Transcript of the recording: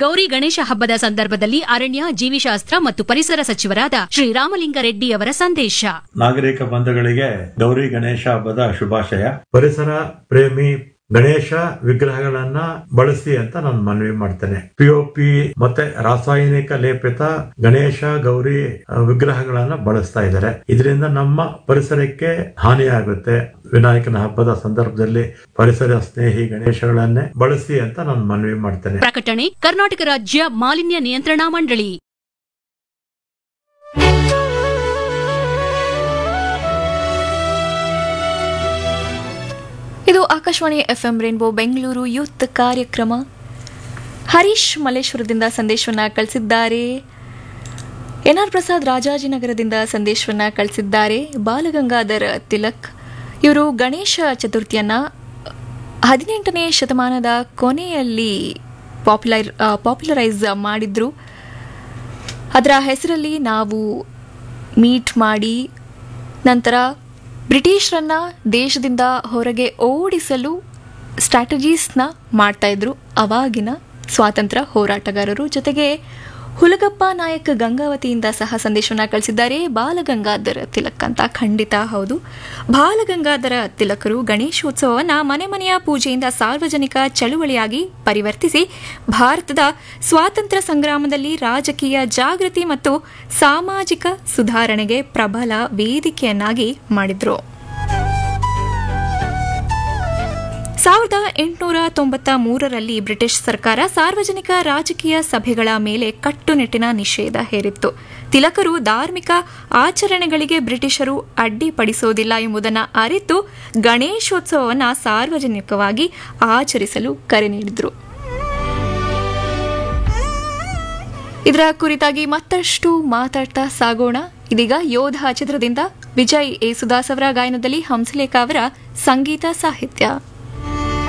ಗೌರಿ ಗಣೇಶ ಹಬ್ಬದ ಸಂದರ್ಭದಲ್ಲಿ ಅರಣ್ಯ ಜೀವಿಶಾಸ್ತ್ರ ಮತ್ತು ಪರಿಸರ ಸಚಿವರಾದ ಶ್ರೀರಾಮಲಿಂಗಾರೆಡ್ಡಿ ಅವರ ಸಂದೇಶ ನಾಗರಿಕ ಬಂಧುಗಳಿಗೆ ಗೌರಿ ಗಣೇಶ ಹಬ್ಬದ ಶುಭಾಶಯ ಪರಿಸರ ಪ್ರೇಮಿ ಗಣೇಶ ವಿಗ್ರಹಗಳನ್ನ ಬಳಸಿ ಅಂತ ನಾನು ಮನವಿ ಮಾಡ್ತೇನೆ ಪಿಒಪಿ ಮತ್ತೆ ರಾಸಾಯನಿಕ ಲೇಪಿತ ಗಣೇಶ ಗೌರಿ ಆ, ವಿಗ್ರಹಗಳನ್ನ ಬಳಸ್ತಾ ಇದ್ದಾರೆ ಇದರಿಂದ ನಮ್ಮ ಪರಿಸರಕ್ಕೆ ಹಾನಿಯಾಗುತ್ತೆ ವಿನಾಯಕನ ಹಬ್ಬದ ಸಂದರ್ಭದಲ್ಲಿ ಪರಿಸರ ಸ್ನೇಹಿ ಗಣೇಶಗಳನ್ನೇ ಬಳಸಿ ಅಂತ ನಾನು ಮನವಿ ಮಾಡ್ತೇನೆ ಪ್ರಕಟಣೆ ಕರ್ನಾಟಕ ರಾಜ್ಯ ಮಾಲಿನ್ಯ ನಿಯಂತ್ರಣಾ ಮಂಡಳಿ ಇದು Akashvani F M rainbow Bengaluru youth ಕಾರ್ಯಕ್ರಮ ಹರೀಶ್ ಮಲ್ಲೇಶ್ವರದಿಂದ ಸಂದೇಶವನ್ನ ಕಳಿಸಿದ್ದಾರೆ ಎನ್ ಆರ್ ಪ್ರಸಾದ್ ರಾಜಾಜಿನಗರದಿಂದ ಸಂದೇಶವನ್ನ ಕಳಿಸಿದ್ದಾರೆ ಬಾಲಗಂಗಾಧರ್ ತಿಲಕ್ ಇವರು ಗಣೇಶ ಚತುರ್ಥಿಯನ್ನ ಹದಿನೆಂಟನೇ ಶತಮಾನದ ಕೊನೆಯಲ್ಲಿ ಪಾಪ್ಯುಲರ್ ಪಾಪ್ಯುಲರೈಸ್ ಮಾಡಿದ್ರು ಅದರ ಹೆಸರಲ್ಲಿ ನಾವು ಮೀಟ್ ಮಾಡಿ ನಂತರ ಬ್ರಿಟಿಷರನ್ನ ದೇಶದಿಂದ ಹೊರಗೆ ಓಡಿಸಲು ಸ್ಟ್ರಾಟಜೀಸ್ನ ಮಾಡ್ತಾ ಇದ್ರು ಅವಾಗಿನ ಸ್ವಾತಂತ್ರ್ಯ ಹೋರಾಟಗಾರರು ಜೊತೆಗೆ ಹುಲಗಪ್ಪ ನಾಯಕ್ ಗಂಗಾವತಿಯಿಂದ ಸಹ ಸಂದೇಶವನ್ನ ಕಳಿಸಿದ್ದಾರೆ ಬಾಲಗಂಗಾಧರ ತಿಲಕ್ ಅಂತ ಖಂಡಿತ ಹೌದು ಬಾಲಗಂಗಾಧರ ತಿಲಕರು ಗಣೇಶೋತ್ಸವವನ್ನು ಮನೆ ಮನೆಯ ಪೂಜೆಯಿಂದ ಸಾರ್ವಜನಿಕ ಚಳುವಳಿಯಾಗಿ ಪರಿವರ್ತಿಸಿ ಭಾರತದ ಸ್ವಾತಂತ್ರ್ಯ ಸಂಗ್ರಾಮದಲ್ಲಿ ರಾಜಕೀಯ ಜಾಗೃತಿ ಮತ್ತು ಸಾಮಾಜಿಕ ಸುಧಾರಣೆಗೆ ಪ್ರಬಲ ವೇದಿಕೆಯನ್ನಾಗಿ ಮಾಡಿದ್ರು ಸಾವಿರದ ಎಂಟುನೂರ ತೊಂಬತ್ತ ಮೂರರಲ್ಲಿ ಬ್ರಿಟಿಷ್ ಸರ್ಕಾರ ಸಾರ್ವಜನಿಕ ರಾಜಕೀಯ ಸಭೆಗಳ ಮೇಲೆ ಕಟ್ಟುನಿಟ್ಟಿನ ನಿಷೇಧ ಹೇರಿತ್ತು ತಿಲಕರು ಧಾರ್ಮಿಕ ಆಚರಣೆಗಳಿಗೆ ಬ್ರಿಟಿಷರು ಅಡ್ಡಿಪಡಿಸೋದಿಲ್ಲ ಎಂಬುದನ್ನು ಅರಿತು ಗಣೇಶೋತ್ಸವವನ್ನು ಸಾರ್ವಜನಿಕವಾಗಿ ಆಚರಿಸಲು ಕರೆ ನೀಡಿದರು ಇದರ ಕುರಿತಾಗಿ ಮತ್ತಷ್ಟು ಮಾತಾಡ್ತಾ ಸಾಗೋಣ ಇದೀಗ ಯೋಧ ಚಿತ್ರದಿಂದ ವಿಜಯ್ ಯೇಸುದಾಸ್ ಅವರ ಗಾಯನದಲ್ಲಿ ಹಂಸಲೇಖ ಅವರ ಸಂಗೀತ ಸಾಹಿತ್ಯ